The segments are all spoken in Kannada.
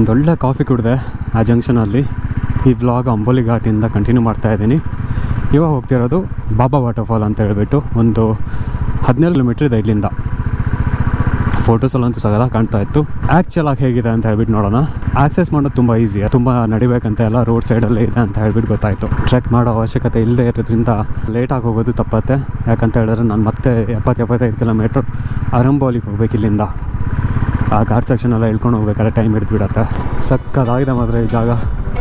ಒಂದೊಳ್ಳೆ ಕಾಫಿ ಕುಡಿದೆ ಆ ಜಂಕ್ಷನಲ್ಲಿ ಈ ವ್ಲಾಗ್ ಅಂಬೋಲಿ ಘಾಟಿಂದ ಕಂಟಿನ್ಯೂ ಮಾಡ್ತಾ ಇದ್ದೀನಿ ಇವಾಗ ಹೋಗ್ತಿರೋದು ಬಾಬಾ ವಾಟರ್ಫಾಲ್ ಅಂತ ಹೇಳ್ಬಿಟ್ಟು ಒಂದು ಹದಿನೇಳು ಕಿಲೋಮೀಟ್ರ್ ಇದೆ ಇಲ್ಲಿಂದ ಫೋಟೋಸಲ್ಲಂತೂ ಸಗದ ಕಾಣ್ತಾ ಇತ್ತು ಆ್ಯಕ್ಚುಲ್ ಆಗಿ ಹೇಗಿದೆ ಅಂತ ಹೇಳ್ಬಿಟ್ಟು ನೋಡೋಣ ಆಕ್ಸೆಸ್ ಮಾಡೋದು ತುಂಬ ಈಸಿ ತುಂಬ ನಡಿಬೇಕಂತ ಎಲ್ಲ ರೋಡ್ ಸೈಡಲ್ಲೇ ಇದೆ ಅಂತ ಹೇಳ್ಬಿಟ್ಟು ಗೊತ್ತಾಯಿತು ಟ್ರೆಕ್ ಮಾಡೋ ಅವಶ್ಯಕತೆ ಇಲ್ಲದೆ ಇರೋದ್ರಿಂದ ಲೇಟಾಗಿ ಹೋಗೋದು ತಪ್ಪತ್ತೆ ಯಾಕಂತ ಹೇಳಿದ್ರೆ ನಾನು ಮತ್ತೆ ಎಪ್ಪತ್ತು ಎಪ್ಪತ್ತೈದು ಕಿಲೋಮೀಟ್ರ್ ಅರಂಬೋಲಿಗೆ ಹೋಗ್ಬೇಕು ಇಲ್ಲಿಂದ ಆ ಘಾಟ್ ಸೆಕ್ಷನ್ ಎಲ್ಲ ಇಳ್ಕೊಂಡು ಹೋಗ್ಬೇಕಾದ್ರೆ ಟೈಮ್ ಹಿಡಿದ್ಬಿಡತ್ತೆ ಸಕ್ಕದಾಗಿದೆ ಮಾತ್ರ ಈ ಜಾಗ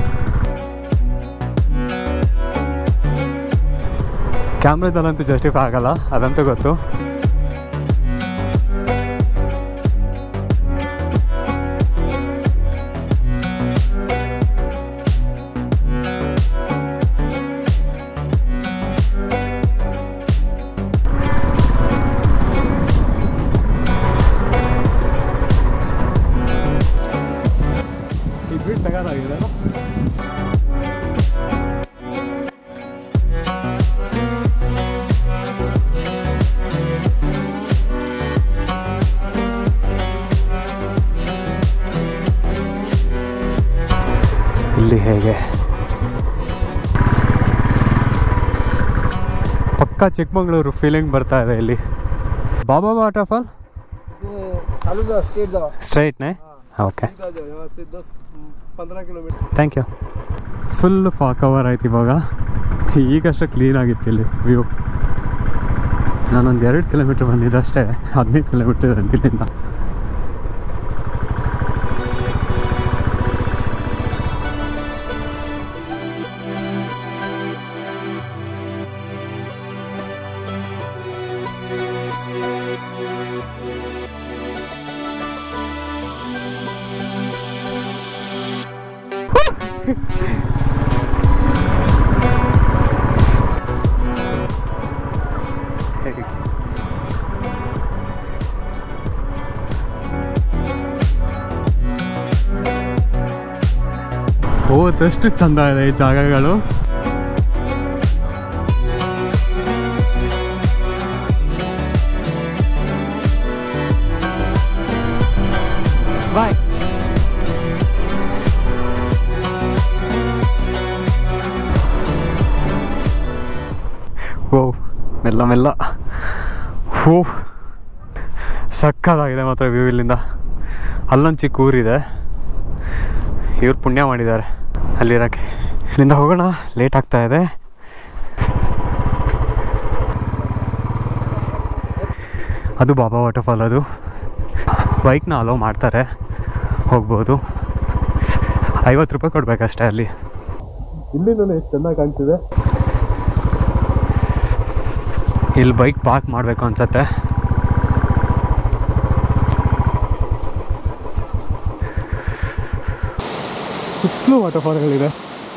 ಕ್ಯಾಮ್ರಾದಲ್ಲಂತೂ ಜಸ್ಟಿಫೈ ಆಗಲ್ಲ ಅದಂತೂ ಗೊತ್ತು ಈ ಬೀಟ್ ಸಗದಾಗಿದೆ ಇಲ್ಲಿ ಹೇಗೆ ಪಕ್ಕ ಚಿಕ್ಕಮಗಳೂರು ಫೀಲಿಂಗ್ ಬರ್ತಾ ಇದೆ ಇಲ್ಲಿ ಬಾಬಾ ವಾಟರ್ಫಾಲ್ ये चालू दो स्ट्रीट दो ಸ್ಟ್ರೈಟ್ನೇ ಓಕೆ सीधा जाओ यहाँ से दस पंद्रह किलोमीटर ಥ್ಯಾಂಕ್ ಯು ಫುಲ್ ಫಾ ಕವರ್ ಆಯ್ತು ಇವಾಗ ಈಗಷ್ಟೇ ಕ್ಲೀನ್ ಆಗಿತ್ತು ಇಲ್ಲಿ ವ್ಯೂ ನಾನೊಂದು ಎರಡು ಕಿಲೋಮೀಟ್ರ್ ಬಂದಿದ್ದೆ ಅಷ್ಟೇ ಹದಿನೈದು ಕಿಲೋಮೀಟ್ರ್ ಇದೆ ಇಲ್ಲಿಂದ ಹೋದಷ್ಟು ಚಂದ ಇದೆ ಈ ಜಾಗಗಳು ಬಾಯ್ ಓ ಮೆಲ್ಲ ಮೆಲ್ಲ ಹೂ ಸಕ್ಕದಾಗಿದೆ ಮಾತ್ರ ವ್ಯೂ ಇಲ್ಲಿಂದ ಅಲ್ಲೊಂದು ಚಿಕ್ಕ ಊರಿದೆ ಇವ್ರು ಪುಣ್ಯ ಮಾಡಿದ್ದಾರೆ ಅಲ್ಲಿರೋಕ್ಕೆ ಇಲ್ಲಿಂದ ಹೋಗೋಣ ಲೇಟ್ ಆಗ್ತಾ ಇದೆ ಅದು ಬಾಬಾ ವಾಟರ್ಫಾಲ್ ಅದು ಬೈಕ್ನ ಅಲೋ ಮಾಡ್ತಾರೆ ಹೋಗ್ಬೋದು ಐವತ್ತು ರೂಪಾಯಿ ಕೊಡ್ಬೇಕಷ್ಟೇ ಅಲ್ಲಿ ಇಲ್ಲಿ ನಾನು ಎಷ್ಟು ಚೆನ್ನಾಗಿ ಕಾಣ್ತಿದೆ ಇಲ್ಲಿ ಬೈಕ್ ಪಾರ್ಕ್ ಮಾಡಬೇಕು ಅನ್ಸತ್ತೆ ಸುತ್ತಲೂ ವಾಟರ್ಫಾಲ್ಗಳಿದೆ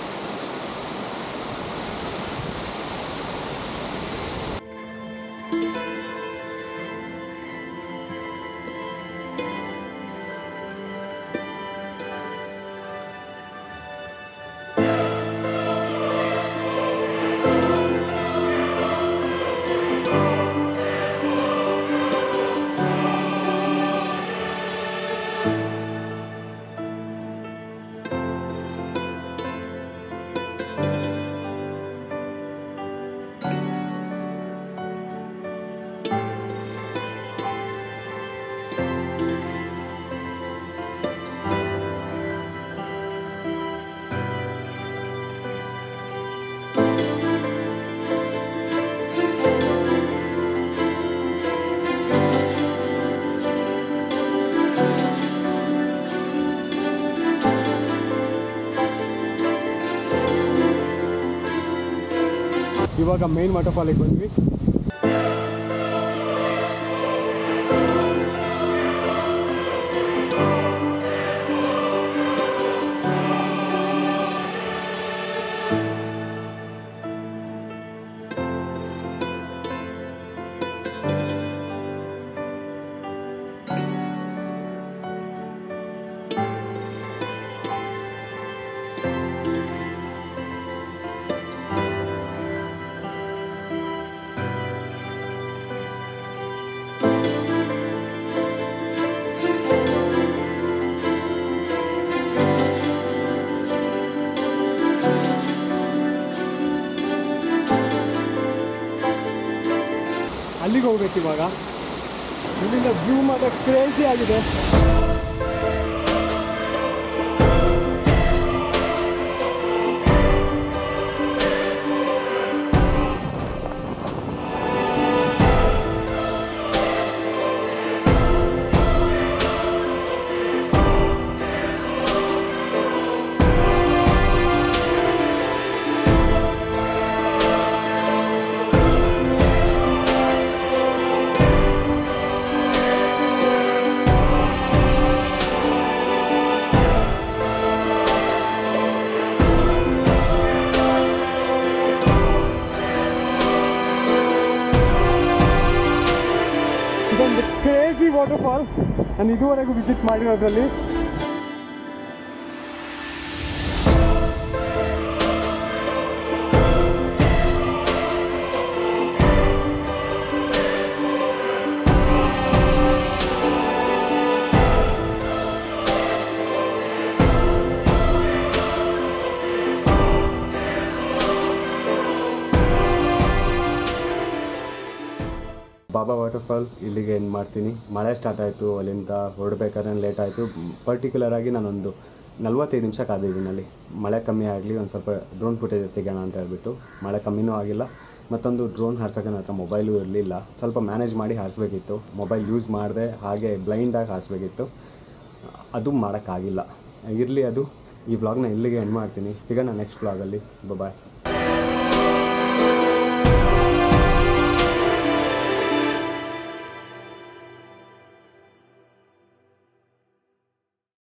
ಇವಾಗ ಮೇನ್ ವಾಟರ್ಫಾಲಿಗೆ ಬಂದ್ವಿ ಅಲ್ಲಿಗೆ ಹೋಗ್ಬೇಕು ಇವಾಗ ಇಲ್ಲಿಂದ ವ್ಯೂ ಮಾತ್ರ ಕ್ರೇಜಿ ಆಗಿದೆ ಇದೊಂದು ಕ್ರೇಜಿ ವಾಟರ್ಫಾಲ್ ನಾನು ಇದುವರೆಗೂ ವಿಸಿಟ್ ಮಾಡಿರೋದ್ರಲ್ಲಿ ಬಾಬಾ ವಾಟರ್ಫಾಲ್ ಇಲ್ಲಿಗೆ ಎಂಡ್ ಮಾಡ್ತೀನಿ ಮಳೆ ಸ್ಟಾರ್ಟ್ ಆಯಿತು ಅಲ್ಲಿಂದ ಹೊರಡ್ಬೇಕಾದ್ರೆ ಲೇಟ್ ಆಯಿತು ಪರ್ಟಿಕ್ಯುಲರ್ ಆಗಿ ನಾನೊಂದು ನಲ್ವತ್ತೈದು ನಿಮಿಷ ಕಾದಿದ್ದೀನಿ ಅಲ್ಲಿ ಮಳೆ ಕಮ್ಮಿ ಆಗಲಿ ಒಂದು ಸ್ವಲ್ಪ ಡ್ರೋನ್ ಫುಟೇಜಸ್ ಸಿಗೋಣ ಅಂತ ಹೇಳ್ಬಿಟ್ಟು ಮಳೆ ಕಮ್ಮಿನೂ ಆಗಿಲ್ಲ ಮತ್ತೊಂದು ಡ್ರೋನ್ ಹಾರ್ಸೋಕೆ ನನ್ನ ಹತ್ರ ಮೊಬೈಲು ಇರಲಿಲ್ಲ ಸ್ವಲ್ಪ ಮ್ಯಾನೇಜ್ ಮಾಡಿ ಹಾರಿಸ್ಬೇಕಿತ್ತು ಮೊಬೈಲ್ ಯೂಸ್ ಮಾಡಿದೆ ಹಾಗೆ ಬ್ಲೈಂಡಾಗಿ ಹಾರಿಸ್ಬೇಕಿತ್ತು ಅದು ಮಾಡೋಕ್ಕಾಗಿಲ್ಲ ಇರಲಿ ಅದು ಈ ವ್ಲಾಗ್ನ ಇಲ್ಲಿಗೆ ಎಂಡ್ ಮಾಡ್ತೀನಿ ಸಿಗೋಣ ನೆಕ್ಸ್ಟ್ ವ್ಲಾಗಲ್ಲಿ ಬಾಯ್